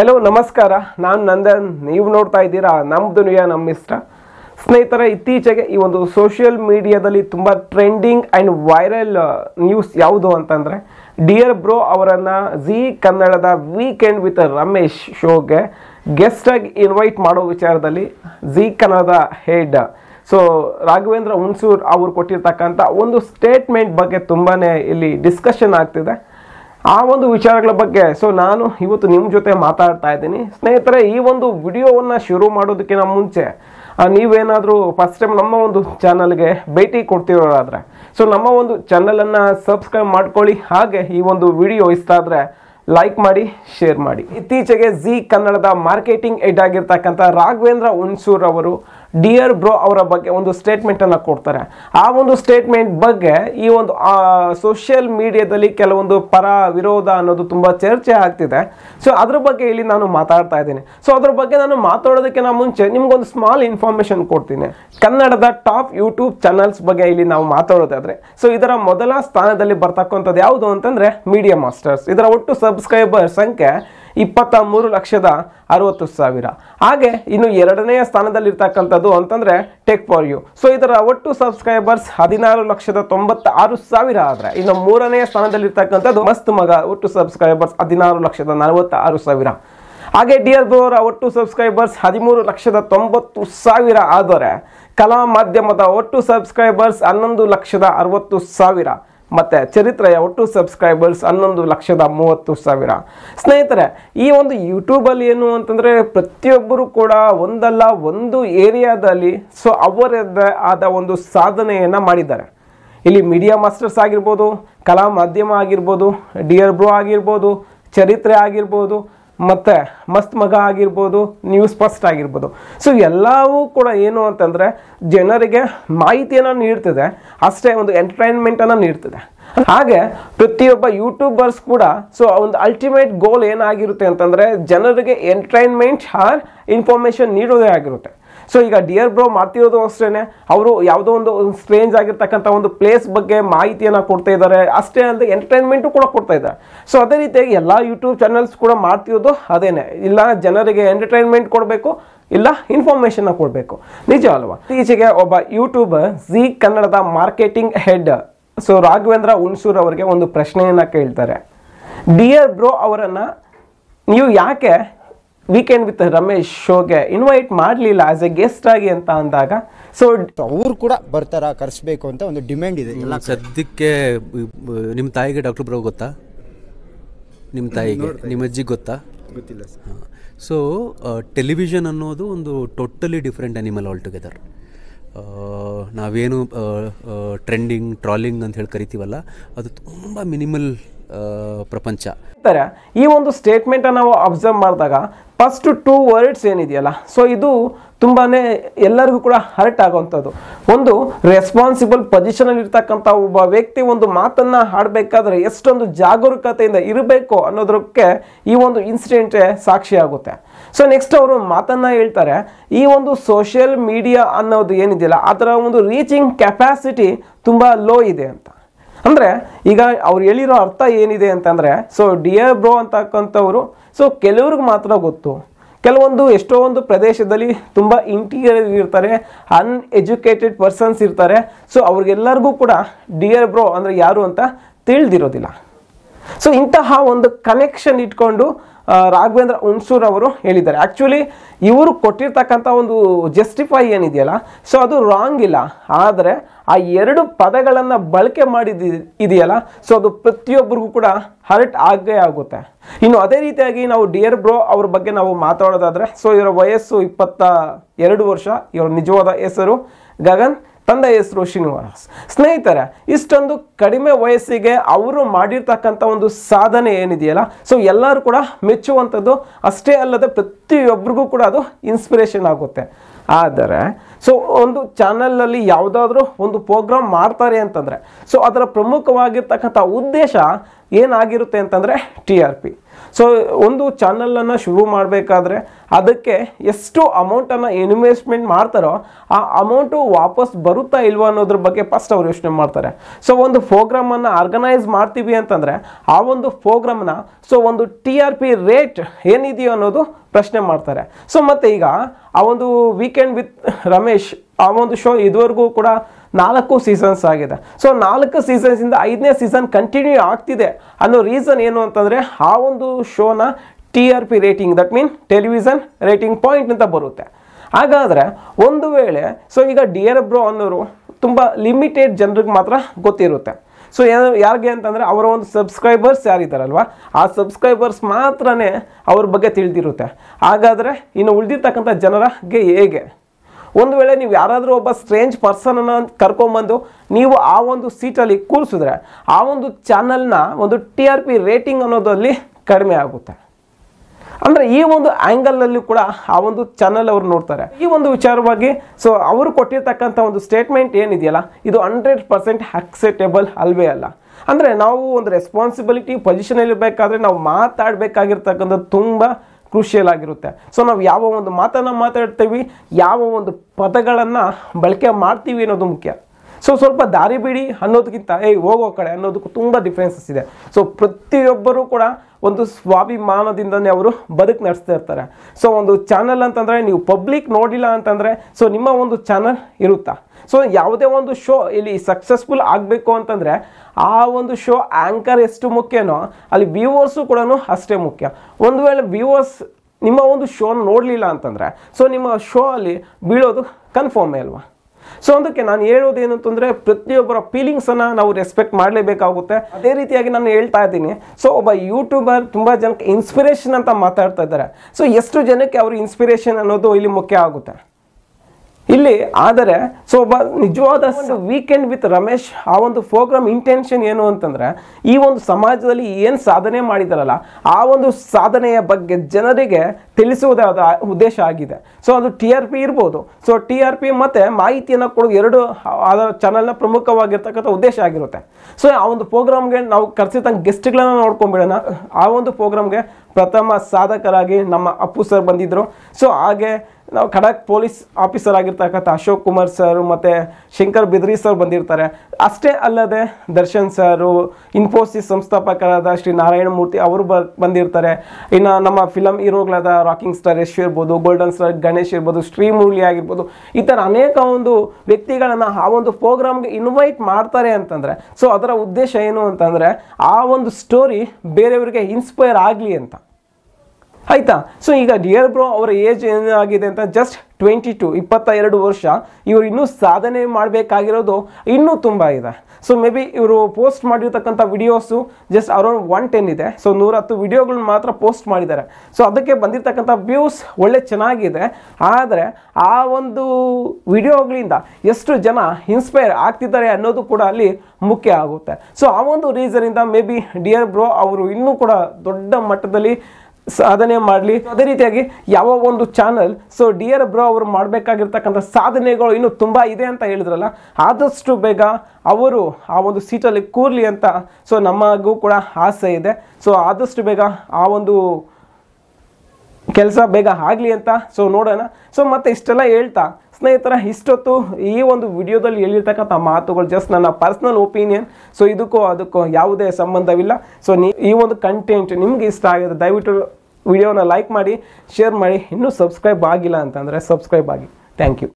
hello ನಮಸ್ಕಾರ ನಾನು ನಂದನ್ ನೀವು ನೋಡ್ತಾ ಇದ್ದೀರಾ ನಮ್ಮ ದುನಿಯಾ ನಮ್ಮ ಇಷ್ಟ ಸ್ನೇಹಿತರೆ ಇತ್ತೀಚೆಗೆ ಈ ಒಂದು ಸೋಷಿಯಲ್ ಮೀಡಿಯಾದಲ್ಲಿ ತುಂಬ ಟ್ರೆಂಡಿಂಗ್ ಆ್ಯಂಡ್ ವೈರಲ್ ನ್ಯೂಸ್ ಯಾವುದು ಅಂತಂದರೆ ಡಿಯರ್ ಬ್ರೋ ಅವರನ್ನು ಜಿ ಕನ್ನಡದ ವೀಕೆಂಡ್ ವಿತ್ ರಮೇಶ್ ಶೋಗೆ ಗೆಸ್ಟಾಗಿ ಇನ್ವೈಟ್ ಮಾಡೋ ವಿಚಾರದಲ್ಲಿ ಜಿ ಕನ್ನಡದ ಹೆಡ್ ಸೊ ರಾಘವೇಂದ್ರ ಹುಣಸೂರ್ ಅವರು ಕೊಟ್ಟಿರ್ತಕ್ಕಂಥ ಒಂದು ಸ್ಟೇಟ್ಮೆಂಟ್ ಬಗ್ಗೆ ತುಂಬಾ ಇಲ್ಲಿ ಡಿಸ್ಕಷನ್ ಆಗ್ತಿದೆ ಆ ಒಂದು ವಿಚಾರಗಳ ಬಗ್ಗೆ ಸೊ ನಾನು ಇವತ್ತು ನಿಮ್ಮ ಜೊತೆ ಮಾತಾಡ್ತಾ ಇದ್ದೀನಿ ಸ್ನೇಹಿತರೆ ಈ ಒಂದು ವಿಡಿಯೋವನ್ನು ಶುರು ಮಾಡೋದಕ್ಕಿಂತ ಮುಂಚೆ ಆ, ನೀವೇನಾದರೂ ಫಸ್ಟ್ ಟೈಮ್ ನಮ್ಮ ಒಂದು ಚಾನಲ್ಗೆ ಭೇಟಿ ಕೊಡ್ತಿರೋರಾದ್ರೆ ಸೊ ನಮ್ಮ ಒಂದು ಚಾನಲನ್ನು ಸಬ್ಸ್ಕ್ರೈಬ್ ಮಾಡ್ಕೊಳ್ಳಿ ಹಾಗೆ ಈ ಒಂದು ವಿಡಿಯೋ ಇಷ್ಟ ಆದರೆ ಲೈಕ್ ಮಾಡಿ ಶೇರ್ ಮಾಡಿ ಇತ್ತೀಚೆಗೆ ಜಿ ಕನ್ನಡದ ಮಾರ್ಕೆಟಿಂಗ್ ಹೆಡ್ ಆಗಿರ್ತಕ್ಕಂಥ ರಾಘವೇಂದ್ರ ಹುಣಸೂರ್ ಅವರು ಡಿಯರ್ ಬ್ರೋ ಅವರ ಬಗ್ಗೆ ಒಂದು ಸ್ಟೇಟ್ಮೆಂಟ್ ಅನ್ನ ಕೊಡ್ತಾರೆ ಆ ಒಂದು ಸ್ಟೇಟ್ಮೆಂಟ್ ಬಗ್ಗೆ ಈ ಒಂದು ಸೋಷಿಯಲ್ ಮೀಡಿಯಾದಲ್ಲಿ ಕೆಲವೊಂದು ಪರ ವಿರೋಧ ಅನ್ನೋದು ತುಂಬಾ ಚರ್ಚೆ ಆಗ್ತಿದೆ ಸೊ ಅದ್ರ ಬಗ್ಗೆ ಇಲ್ಲಿ ನಾನು ಮಾತಾಡ್ತಾ ಇದ್ದೀನಿ ಸೊ ಅದ್ರ ಬಗ್ಗೆ ನಾನು ಮಾತಾಡೋದಕ್ಕಿಂತ ಮುಂಚೆ ನಿಮ್ಗೊಂದು ಸ್ಮಾಲ್ ಇನ್ಫಾರ್ಮೇಶನ್ ಕೊಡ್ತೀನಿ ಕನ್ನಡದ ಟಾಪ್ ಯೂಟ್ಯೂಬ್ ಚಾನಲ್ಸ್ ಬಗ್ಗೆ ಇಲ್ಲಿ ನಾವು ಮಾತಾಡೋದಾದ್ರೆ ಸೊ ಇದರ ಮೊದಲ ಸ್ಥಾನದಲ್ಲಿ ಬರ್ತಕ್ಕಂಥದ್ದು ಯಾವುದು ಅಂತಂದ್ರೆ ಮೀಡಿಯಾ ಮಾಸ್ಟರ್ಸ್ ಇದರ ಒಟ್ಟು ಸಬ್ಸ್ಕ್ರೈಬರ್ ಸಂಖ್ಯೆ ಇಪ್ಪತ್ತ ಮೂರು ಲಕ್ಷದ ಅರವತ್ತು ಸಾವಿರ ಹಾಗೆ ಇನ್ನು ಎರಡನೆಯ ಸ್ಥಾನದಲ್ಲಿರ್ತಕ್ಕಂಥದ್ದು ಅಂತಂದ್ರೆ ಟೆಕ್ ಫಾರ್ ಯು ಸೊ ಇದರ ಒಟ್ಟು ಸಬ್ಸ್ಕ್ರೈಬರ್ಸ್ ಹದಿನಾರು ಲಕ್ಷದ ತೊಂಬತ್ತ ಆರು ಸಾವಿರ ಆದ್ರೆ ಇನ್ನು ಮೂರನೆಯ ಸ್ಥಾನದಲ್ಲಿರ್ತಕ್ಕಂಥದ್ದು ಮಸ್ತ್ ಮಗ ಒಟ್ಟು ಸಬ್ಸ್ಕ್ರೈಬರ್ಸ್ ಹದಿನಾರು ಲಕ್ಷದ ನಲವತ್ತ ಆರು ಸಾವಿರ ಹಾಗೆ ಡಿಯರ್ ಅವರ ಒಟ್ಟು ಸಬ್ಸ್ಕ್ರೈಬರ್ಸ್ ಹದಿಮೂರು ಲಕ್ಷದ ತೊಂಬತ್ತು ಸಾವಿರ ಆದರೆ ಕಲಾ ಮಾಧ್ಯಮದ ಒಟ್ಟು ಸಬ್ಸ್ಕ್ರೈಬರ್ಸ್ ಹನ್ನೊಂದು ಲಕ್ಷದ ಅರವತ್ತು ಸಾವಿರ ಮತ್ತೆ ಚರಿತ್ರೆಯ ಒಟ್ಟು ಸಬ್ಸ್ಕ್ರೈಬರ್ಸ್ ಹನ್ನೊಂದು ಲಕ್ಷದ ಮೂವತ್ತು ಸಾವಿರ ಸ್ನೇಹಿತರೆ ಈ ಒಂದು ಯೂಟ್ಯೂಬಲ್ಲಿ ಏನು ಅಂತಂದರೆ ಪ್ರತಿಯೊಬ್ಬರು ಕೂಡ ಒಂದಲ್ಲ ಒಂದು ಏರಿಯಾದಲ್ಲಿ ಸೊ ಅವರದ್ದೇ ಆದ ಒಂದು ಸಾಧನೆಯನ್ನು ಮಾಡಿದ್ದಾರೆ ಇಲ್ಲಿ ಮೀಡಿಯಾ ಮಾಸ್ಟರ್ಸ್ ಆಗಿರ್ಬೋದು ಕಲಾ ಮಾಧ್ಯಮ ಆಗಿರ್ಬೋದು ಡಿಯರ್ ಬ್ರೋ ಆಗಿರ್ಬೋದು ಚರಿತ್ರೆ ಆಗಿರ್ಬೋದು ಮತ್ತು ಮಸ್ತ್ ಮಗ ಆಗಿರ್ಬೋದು ನ್ಯೂಸ್ ಫಸ್ಟ್ ಆಗಿರ್ಬೋದು ಸೊ ಎಲ್ಲವೂ ಕೂಡ ಏನು ಅಂತಂದರೆ ಜನರಿಗೆ ಮಾಹಿತಿಯನ್ನು ನೀಡ್ತಿದೆ ಅಷ್ಟೇ ಒಂದು ಎಂಟರ್ಟೈನ್ಮೆಂಟನ್ನು ನೀಡ್ತಿದೆ ಹಾಗೆ ಪ್ರತಿಯೊಬ್ಬ ಯೂಟ್ಯೂಬರ್ಸ್ ಕೂಡ ಸೊ ಒಂದು ಅಲ್ಟಿಮೇಟ್ ಗೋಲ್ ಏನಾಗಿರುತ್ತೆ ಅಂತಂದರೆ ಜನರಿಗೆ ಎಂಟರ್ಟೈನ್ಮೆಂಟ್ ಆರ್ ಇನ್ಫಾರ್ಮೇಷನ್ ನೀಡೋದೇ ಆಗಿರುತ್ತೆ ಸೊ ಈಗ ಡಿಯರ್ ಬ್ರೋ ಮಾಡ್ತಿರೋದು ಅಷ್ಟೇ ಅವರು ಯಾವುದೋ ಒಂದು ಸ್ಟ್ರೇಂಜ್ ಆಗಿರ್ತಕ್ಕಂಥ ಒಂದು ಪ್ಲೇಸ್ ಬಗ್ಗೆ ಮಾಹಿತಿಯನ್ನು ಕೊಡ್ತಾ ಇದ್ದಾರೆ ಅಷ್ಟೇ ಅಲ್ಲದೆ ಎಂಟರ್ಟೈನ್ಮೆಂಟು ಕೂಡ ಕೊಡ್ತಾ ಇದ್ದಾರೆ ಸೊ ಅದೇ ರೀತಿಯಾಗಿ ಎಲ್ಲ ಯೂಟ್ಯೂಬ್ ಚಾನಲ್ಸ್ ಕೂಡ ಮಾಡ್ತಿರೋದು ಅದೇನೆ ಇಲ್ಲ ಜನರಿಗೆ ಎಂಟರ್ಟೈನ್ಮೆಂಟ್ ಕೊಡಬೇಕು ಇಲ್ಲ ಇನ್ಫಾರ್ಮೇಷನ್ನ ಕೊಡಬೇಕು ನಿಜ ಅಲ್ವಾ ಈಚೆಗೆ ಒಬ್ಬ ಯೂಟ್ಯೂಬರ್ ಜಿ ಕನ್ನಡದ marketing head so Raghavendra Hunsur ಅವರಿಗೆ ಒಂದು ಪ್ರಶ್ನೆಯನ್ನು ಕೇಳ್ತಾರೆ ಡಿಯರ್ ಬ್ರೋ ಅವರನ್ನು ನೀವು ಯಾಕೆ ವೀಕೆಂಡ್ ವಿತ್ ರಮೇಶ್ ಶೋಗೆ ಇನ್ವೈಟ್ ಮಾಡಲಿಲ್ಲ ಆಸ್ ಎ ಗೆಸ್ಟ್ ಆಗಿ ಅಂತ ಅಂದಾಗ ಸೊ ಅವ್ರು ಕೂಡ ಬರ್ತಾರ ಕರೆಸ್ಬೇಕು ಅಂತ ಒಂದು ಡಿಮ್ಯಾಂಡ್ ಇದೆ ಎಲ್ಲ ಸದ್ಯಕ್ಕೆ ನಿಮ್ಮ ತಾಯಿಗೆ ಡಾಕ್ಟರ್ ಬ್ರೋ ಗೊತ್ತಾ ನಿಮ್ಮ ತಾಯಿಗೆ ನಿಮ್ಮ ಅಜ್ಜಿಗೆ ಗೊತ್ತಾ ಗೊತ್ತಿಲ್ಲ ಸರ್ ಸೊ ಟೆಲಿವಿಷನ್ ಅನ್ನೋದು ಒಂದು totally different animal altogether ನಾವೇನು ಟ್ರೆಂಡಿಂಗ್ ಟ್ರಾಲಿಂಗ್ ಅಂತ ಹೇಳಿ ಕರಿತೀವಲ್ಲ ಅದು ತುಂಬ ಮಿನಿಮಲ್ ಪ್ರಪಂಚ ತರ ಈ ಒಂದು ಸ್ಟೇಟ್ಮೆಂಟ್ ನಾವು ಅಬ್ಸರ್ವ್ ಮಾಡಿದಾಗ ಫಸ್ಟ್ ಟೂ ವರ್ಡ್ಸ್ ಏನಿದೆಯಲ್ಲ ಸೊ ಇದು ತುಂಬಾನೇ ಎಲ್ಲರಿಗೂ ಕೂಡ ಹರ್ಟ್ ಆಗುವಂಥದ್ದು ಒಂದು ರೆಸ್ಪಾನ್ಸಿಬಲ್ ಪೊಸಿಷನ್ ಅಲ್ಲಿ ಇರ್ತಕ್ಕಂಥ ಒಬ್ಬ ವ್ಯಕ್ತಿ ಒಂದು ಮಾತನ್ನ ಹಾಡಬೇಕಾದ್ರೆ ಎಷ್ಟೊಂದು ಜಾಗರೂಕತೆಯಿಂದ ಇರಬೇಕು ಅನ್ನೋದಕ್ಕೆ ಈ ಒಂದು ಇನ್ಸಿಡೆಂಟ್ ಸಾಕ್ಷಿ ಆಗುತ್ತೆ ಸೊ ನೆಕ್ಸ್ಟ್ ಅವರು ಮಾತನ್ನ ಹೇಳ್ತಾರೆ ಈ ಒಂದು ಸೋಷಿಯಲ್ ಮೀಡಿಯಾ ಅನ್ನೋದು ಏನಿದೆಯಲ್ಲ ಅದರ ಒಂದು ರೀಚಿಂಗ್ ಕೆಪಾಸಿಟಿ ತುಂಬಾ ಲೋ ಇದೆ ಅಂತ ಅಂದ್ರೆ ಈಗ ಅವ್ರು ಹೇಳಿರೋ ಅರ್ಥ ಏನಿದೆ ಅಂತಂದ್ರೆ ಸೊ ಡಿಯರ್ ಬ್ರೋ ಅಂತಕ್ಕಂಥವ್ರು ಸೊ ಕೆಲವ್ರಿಗೆ ಮಾತ್ರ ಗೊತ್ತು ಕೆಲವೊಂದು ಎಷ್ಟೋ ಒಂದು ಪ್ರದೇಶದಲ್ಲಿ ತುಂಬ ಇಂಟೀರಿಯರ್ ಇರ್ತಾರೆ ಅನ್ಎಜುಕೇಟೆಡ್ ಪರ್ಸನ್ಸ್ ಇರ್ತಾರೆ ಸೊ ಅವ್ರಿಗೆಲ್ಲರಿಗೂ ಕೂಡ ಡಿಯರ್ ಬ್ರೋ ಅಂದರೆ ಯಾರು ಅಂತ ತಿಳಿದಿರೋದಿಲ್ಲ ಸೊ ಇಂತಹ ಒಂದು ಕನೆಕ್ಷನ್ ಇಟ್ಕೊಂಡು ಆ, ರಾಘವೇಂದ್ರ ಹುಣಸೂರ್ ಅವರು ಹೇಳಿದ್ದಾರೆ ಆ್ಯಕ್ಚುಲಿ ಇವರು ಕೊಟ್ಟಿರ್ತಕ್ಕಂಥ ಒಂದು ಜಸ್ಟಿಫೈ ಏನಿದೆಯಲ್ಲ ಸೊ ಅದು ರಾಂಗ್ ಇಲ್ಲ ಆದರೆ ಆ ಎರಡು ಪದಗಳನ್ನು ಬಳಕೆ ಮಾಡಿದ ಇದೆಯಲ್ಲ ಸೊ ಅದು ಪ್ರತಿಯೊಬ್ಬರಿಗೂ ಕೂಡ ಹರ್ಟ್ ಆಗೇ ಆಗುತ್ತೆ ಇನ್ನು ಅದೇ ರೀತಿಯಾಗಿ ನಾವು ಡಿಯರ್ ಬ್ರೋ ಅವ್ರ ಬಗ್ಗೆ ನಾವು ಮಾತಾಡೋದಾದ್ರೆ ಸೊ ಇವರ ವಯಸ್ಸು ಇಪ್ಪತ್ತ ಎರಡು ವರ್ಷ ಇವರ ನಿಜವಾದ ಹೆಸರು ಗಗನ್ ತಂದೆ ಹೆಸರು ಶ್ರೀನಿವಾಸ್ ಸ್ನೇಹಿತರೆ ಇಷ್ಟೊಂದು ಕಡಿಮೆ ವಯಸ್ಸಿಗೆ ಅವರು ಮಾಡಿರ್ತಕ್ಕಂಥ ಒಂದು ಸಾಧನೆ ಏನಿದೆಯಲ್ಲ ಸೊ ಎಲ್ಲರೂ ಕೂಡ ಮೆಚ್ಚುವಂಥದ್ದು ಅಷ್ಟೇ ಅಲ್ಲದೆ ಪ್ರತಿಯೊಬ್ಬರಿಗೂ ಕೂಡ ಅದು ಇನ್ಸ್ಪಿರೇಷನ್ ಆಗುತ್ತೆ ಆದರೆ ಸೊ ಒಂದು ಚಾನಲಲ್ಲಿ ಯಾವುದಾದ್ರೂ ಒಂದು ಪ್ರೋಗ್ರಾಮ್ ಮಾಡ್ತಾರೆ ಅಂತಂದರೆ ಸೊ ಅದರ ಪ್ರಮುಖವಾಗಿರ್ತಕ್ಕಂಥ ಉದ್ದೇಶ ಏನಾಗಿರುತ್ತೆ ಅಂತಂದರೆ ಟಿ ಆರ್ ಪಿ ಸೊ ಒಂದು ಚಾನಲನ್ನು ಶುರು ಮಾಡಬೇಕಾದ್ರೆ ಅದಕ್ಕೆ ಎಷ್ಟು ಅಮೌಂಟನ್ನು ಇನ್ವೆಸ್ಟ್ಮೆಂಟ್ ಮಾಡ್ತಾರೋ ಆ ಅಮೌಂಟು ವಾಪಸ್ ಬರುತ್ತಾ ಇಲ್ವಾ ಅನ್ನೋದ್ರ ಬಗ್ಗೆ ಫಸ್ಟ್ ಅವ್ರು ಯೋಚನೆ ಮಾಡ್ತಾರೆ ಸೊ ಒಂದು ಪ್ರೋಗ್ರಾಮನ್ನು ಆರ್ಗನೈಸ್ ಮಾಡ್ತೀವಿ ಅಂತಂದರೆ ಆ ಒಂದು ಪ್ರೋಗ್ರಾಮ್ನ ಸೊ ಒಂದು ಟಿ ಆರ್ ಪಿ ರೇಟ್ ಏನಿದೆಯೋ ಅನ್ನೋದು ಪ್ರಶ್ನೆ ಮಾಡ್ತಾರೆ ಸೊ ಮತ್ತು ಈಗ ಆ ಒಂದು ವೀಕೆಂಡ್ ವಿತ್ ರಮೇಶ್ ಆ ಒಂದು ಶೋ ಇದುವರೆಗೂ ಕೂಡ ನಾಲ್ಕು ಸೀಸನ್ಸ್ ಆಗಿದೆ ಸೊ ನಾಲ್ಕು ಸೀಸನ್ಸಿಂದ ಐದನೇ ಸೀಸನ್ ಕಂಟಿನ್ಯೂ ಆಗ್ತಿದೆ ಅನ್ನೋ ರೀಸನ್ ಏನು ಅಂತಂದರೆ ಆ ಒಂದು ಶೋನ T R P rating that mean television rating point ಅಂತ ಬರುತ್ತೆ ಹಾಗಾದರೆ ಒಂದು ವೇಳೆ ಸೊ ಈಗ ಡಿ ಆರ್ ಬ್ರೋ ಅನ್ನೋರು ತುಂಬ ಲಿಮಿಟೆಡ್ ಜನರಿಗೆ ಮಾತ್ರ ಗೊತ್ತಿರುತ್ತೆ ಸೊ ಯಾರಿಗೆ ಅಂತಂದರೆ ಅವರ ಒಂದು ಸಬ್ಸ್ಕ್ರೈಬರ್ಸ್ ಯಾರಿದ್ದಾರಲ್ವ ಆ ಸಬ್ಸ್ಕ್ರೈಬರ್ಸ್ ಮಾತ್ರನೇ ಅವ್ರ ಬಗ್ಗೆ ತಿಳಿದಿರುತ್ತೆ ಹಾಗಾದರೆ ಇನ್ನು ಉಳಿದಿರ್ತಕ್ಕಂಥ ಜನರಿಗೆ ಹೇಗೆ ಒಂದು ವೇಳೆ ನೀವು ಯಾರಾದರೂ ಒಬ್ಬ ಸ್ಟ್ರೇಂಜ್ ಪರ್ಸನನ್ನು ಕರ್ಕೊಂಬಂದು ನೀವು ಆ ಒಂದು ಸೀಟಲ್ಲಿ ಕೂರಿಸಿದ್ರೆ ಆ ಒಂದು ಚಾನಲ್ನ ಒಂದು ಟಿ ಆರ್ ಪಿ ರೇಟಿಂಗ್ ಅನ್ನೋದಲ್ಲಿ ಕಡಿಮೆ ಆಗುತ್ತೆ ಅಂದರೆ ಈ ಒಂದು ಆ್ಯಂಗಲ್ನಲ್ಲಿ ಕೂಡ ಆ ಒಂದು ಚಾನಲ್ ಅವರು ನೋಡ್ತಾರೆ ಈ ಒಂದು ವಿಚಾರವಾಗಿ ಸೊ ಅವರು ಕೊಟ್ಟಿರ್ತಕ್ಕಂಥ ಒಂದು ಸ್ಟೇಟ್ಮೆಂಟ್ ಏನಿದೆಯಲ್ಲ ಇದು ಹಂಡ್ರೆಡ್ ಪರ್ಸೆಂಟ್ ಅಕ್ಸೆಪ್ಟೇಬಲ್ ಅಲ್ವೇ ಅಲ್ಲ ಅಂದರೆ ನಾವು ಒಂದು ರೆಸ್ಪಾನ್ಸಿಬಿಲಿಟಿ ಪೊಸಿಷನಲ್ಲಿ ಇರಬೇಕಾದ್ರೆ ನಾವು ಮಾತಾಡಬೇಕಾಗಿರ್ತಕ್ಕಂಥದ್ದು ತುಂಬ ಕ್ರೂಷಿಯಲ್ ಆಗಿರುತ್ತೆ ಸೊ ನಾವು ಯಾವ ಒಂದು ಮಾತನ್ನು ಮಾತಾಡ್ತೀವಿ ಯಾವ ಒಂದು ಪದಗಳನ್ನು ಬಳಕೆ ಮಾಡ್ತೀವಿ ಅನ್ನೋದು ಮುಖ್ಯ ಸೊ ಸ್ವಲ್ಪ ದಾರಿ ಬಿಡಿ ಅನ್ನೋದಕ್ಕಿಂತ ಏಯ್ ಹೋಗೋ ಕಡೆ ಅನ್ನೋದಕ್ಕೂ ತುಂಬ ಡಿಫ್ರೆನ್ಸಸ್ ಇದೆ ಸೊ ಪ್ರತಿಯೊಬ್ಬರೂ ಕೂಡ ಒಂದು ಸ್ವಾಭಿಮಾನದಿಂದನೇ ಅವರು ಬದುಕು ನಡೆಸ್ತಾ ಇರ್ತಾರೆ ಸೊ ಒಂದು ಚಾನಲ್ ಅಂತಂದರೆ ನೀವು ಪಬ್ಲಿಕ್ ನೋಡಿಲ್ಲ ಅಂತಂದರೆ ಸೊ ನಿಮ್ಮ ಒಂದು ಚಾನಲ್ ಇರುತ್ತಾ ಸೊ ಯಾವುದೇ ಒಂದು ಶೋ ಇಲ್ಲಿ ಸಕ್ಸಸ್ಫುಲ್ ಆಗಬೇಕು ಅಂತಂದರೆ ಆ ಒಂದು ಶೋ ಆ್ಯಂಕರ್ ಎಷ್ಟು ಮುಖ್ಯನೋ ಅಲ್ಲಿ ವ್ಯೂವರ್ಸು ಕೂಡ ಅಷ್ಟೇ ಮುಖ್ಯ ಒಂದು ವೇಳೆ ವ್ಯೂವರ್ಸ್ ನಿಮ್ಮ ಒಂದು ಶೋನ ನೋಡಲಿಲ್ಲ ಅಂತಂದರೆ ಸೊ ನಿಮ್ಮ ಶೋ ಅಲ್ಲಿ ಬೀಳೋದು ಕನ್ಫರ್ಮೇ ಅಲ್ವಾ ಸೊ ಅದಕ್ಕೆ ನಾನು ಹೇಳೋದೇನು ಅಂತಂದರೆ ಪ್ರತಿಯೊಬ್ಬರ ಫೀಲಿಂಗ್ಸನ್ನು ನಾವು ರೆಸ್ಪೆಕ್ಟ್ ಮಾಡಲೇಬೇಕಾಗುತ್ತೆ ಅದೇ ರೀತಿಯಾಗಿ ನಾನು ಹೇಳ್ತಾ ಇದ್ದೀನಿ ಸೊ ಒಬ್ಬ ಯೂಟ್ಯೂಬರ್ ತುಂಬ ಜನಕ್ಕೆ ಇನ್ಸ್ಪಿರೇಷನ್ ಅಂತ ಮಾತಾಡ್ತಾ ಇದ್ದಾರೆ ಸೊ ಎಷ್ಟು ಜನಕ್ಕೆ ಅವ್ರ ಇನ್ಸ್ಪಿರೇಷನ್ ಅನ್ನೋದು ಇಲ್ಲಿ ಮುಖ್ಯ ಆಗುತ್ತೆ ಇಲ್ಲಿ ಆದರೆ ಸೊ ಒಬ್ಬ ನಿಜವಾದ ಒಂದು ವೀಕೆಂಡ್ ವಿತ್ ರಮೇಶ್ ಆ ಒಂದು ಪ್ರೋಗ್ರಾಮ್ ಇಂಟೆನ್ಷನ್ ಏನು ಅಂತಂದ್ರೆ ಈ ಒಂದು ಸಮಾಜದಲ್ಲಿ ಏನು ಸಾಧನೆ ಮಾಡಿದಾರಲ್ಲ ಆ ಒಂದು ಸಾಧನೆಯ ಬಗ್ಗೆ ಜನರಿಗೆ ತಿಳಿಸುವುದಾದ ಉದ್ದೇಶ ಆಗಿದೆ ಸೊ ಅದು ಟಿ ಆರ್ ಪಿ ಇರ್ಬೋದು ಸೊ ಟಿ ಆರ್ ಪಿ ಮತ್ತು ಮಾಹಿತಿಯನ್ನು ಕೊಡೋದು ಎರಡು ಅದರ ಚಾನಲ್ನ ಪ್ರಮುಖವಾಗಿರ್ತಕ್ಕಂಥ ಉದ್ದೇಶ ಆಗಿರುತ್ತೆ ಸೊ ಆ ಒಂದು ಪ್ರೋಗ್ರಾಮ್ಗೆ ನಾವು ಕರೆಸಿದಂಥ ಗೆಸ್ಟ್ಗಳನ್ನ ನೋಡ್ಕೊಂಡ್ಬಿಡೋಣ ಆ ಒಂದು ಪ್ರೋಗ್ರಾಮ್ಗೆ ಪ್ರಥಮ ಸಾಧಕರಾಗಿ ನಮ್ಮ ಅಪ್ಪು ಸರ್ ಬಂದಿದ್ದರು ಸೊ ಹಾಗೆ ನಾವು ಖಡಕ್ ಪೊಲೀಸ್ ಆಫೀಸರ್ ಆಗಿರ್ತಕ್ಕಂಥ ಅಶೋಕ್ ಕುಮಾರ್ ಸರ್ ಮತ್ತು ಶಂಕರ್ ಬಿದ್ರಿ ಸರ್ ಬಂದಿರ್ತಾರೆ ಅಷ್ಟೇ ಅಲ್ಲದೆ ದರ್ಶನ್ ಸರು ಇನ್ಫೋಸಿಸ್ ಸಂಸ್ಥಾಪಕರಾದ ಶ್ರೀ ನಾರಾಯಣ ಮೂರ್ತಿ ಅವರು ಬ ಬಂದಿರ್ತಾರೆ ಇನ್ನು ನಮ್ಮ ಫಿಲಮ್ ಹೀರೋಗಳಾದ ರಾಕಿಂಗ್ ಸ್ಟಾರ್ ಯಶ್ ಇರ್ಬೋದು ಗೋಲ್ಡನ್ ಸ್ಟಾರ್ ಗಣೇಶ್ ಇರ್ಬೋದು ಶ್ರೀಮೂರ್ಲಿ ಆಗಿರ್ಬೋದು ಈ ಥರ ಅನೇಕ ಒಂದು ವ್ಯಕ್ತಿಗಳನ್ನು ಆ ಒಂದು ಪ್ರೋಗ್ರಾಮ್ಗೆ ಇನ್ವೈಟ್ ಮಾಡ್ತಾರೆ ಅಂತಂದರೆ ಸೊ ಅದರ ಉದ್ದೇಶ ಏನು ಅಂತಂದರೆ ಆ ಒಂದು ಸ್ಟೋರಿ ಬೇರೆಯವರಿಗೆ ಇನ್ಸ್ಪೈರ್ ಆಗಲಿ ಅಂತ ಆಯ್ತಾ ಸೊ ಈಗ ಡಿಯರ್ ಬ್ರೋ ಅವರ ಏಜ್ ಏನಾಗಿದೆ ಅಂತ ಜಸ್ಟ್ ಟ್ವೆಂಟಿ ಟು ಇಪ್ಪತ್ತ ಎರಡು ವರ್ಷ ಇವರು ಇನ್ನೂ ಸಾಧನೆ ಮಾಡಬೇಕಾಗಿರೋದು ಇನ್ನೂ ತುಂಬ ಇದೆ ಸೊ ಮೇ ಬಿ ಇವರು ಪೋಸ್ಟ್ ಮಾಡಿರ್ತಕ್ಕಂಥ videos just around one ten ಇದೆ ಸೊ ನೂರತ್ತು ವಿಡಿಯೋಗಳನ್ನ ಮಾತ್ರ ಪೋಸ್ಟ್ ಮಾಡಿದ್ದಾರೆ ಸೊ ಅದಕ್ಕೆ ಬಂದಿರತಕ್ಕಂಥ ವ್ಯೂಸ್ ಒಳ್ಳೆ ಚೆನ್ನಾಗಿದೆ ಆದರೆ ಆ ಒಂದು ವಿಡಿಯೋಗಳಿಂದ ಎಷ್ಟು ಜನ ಇನ್ಸ್ಪೈರ್ ಆಗ್ತಿದ್ದಾರೆ ಅನ್ನೋದು ಕೂಡ ಅಲ್ಲಿ ಮುಖ್ಯ ಆಗುತ್ತೆ ಸೊ ಆ ಒಂದು ರೀಸನಿಂದ ಮೇ ಬಿ ಡಿಯರ್ ಬ್ರೋ ಅವರು ಇನ್ನೂ ಕೂಡ ದೊಡ್ಡ ಮಟ್ಟದಲ್ಲಿ ಸಾಧನೆ ಮಾಡಲಿ ಅದೇ ರೀತಿಯಾಗಿ ಯಾವ ಒಂದು channel so D R bro ಅವರು ಮಾಡಬೇಕಾಗಿರ್ತಕ್ಕಂಥ ಸಾಧನೆಗಳು ಇನ್ನೂ ತುಂಬ ಇದೆ ಅಂತ ಹೇಳಿದ್ರಲ್ಲ ಆದಷ್ಟು ಬೇಗ ಅವರು ಆ ಒಂದು ಸೀಟಲ್ಲಿ ಕೂರ್ಲಿ ಅಂತ ಸೊ ನಮಗೂ ಕೂಡ ಆಸೆ ಇದೆ ಸೊ ಆದಷ್ಟು ಬೇಗ ಆ ಒಂದು ಕೆಲಸ ಬೇಗ ಆಗಲಿ ಅಂತ ಸೊ ನೋಡೋಣ ಸೊ ಮತ್ತೆ ಇಷ್ಟೆಲ್ಲ ಹೇಳ್ತಾ ಸ್ನೇಹಿತರ ಇಷ್ಟೊತ್ತು ಈ ಒಂದು ವಿಡಿಯೋದಲ್ಲಿ ಹೇಳಿರ್ತಕ್ಕಂಥ ಮಾತುಗಳು ಜಸ್ಟ್ ನನ್ನ ಪರ್ಸ್ನಲ್ ಒಪಿನಿಯನ್ ಸೊ ಇದಕ್ಕೂ ಅದಕ್ಕೂ ಯಾವುದೇ ಸಂಬಂಧವಿಲ್ಲ ಸೊ ನೀ ಈ ಒಂದು ಕಂಟೆಂಟ್ ನಿಮ್ಗೆ ಇಷ್ಟ ಆಗಿದೆ ದಯವಿಟ್ಟು ವಿಡಿಯೋನ ಲೈಕ್ ಮಾಡಿ ಶೇರ್ ಮಾಡಿ ಇನ್ನೂ ಸಬ್ಸ್ಕ್ರೈಬ್ ಆಗಿಲ್ಲ ಅಂತಂದರೆ ಸಬ್ಸ್ಕ್ರೈಬ್ ಆಗಿ ಥ್ಯಾಂಕ್ ಯು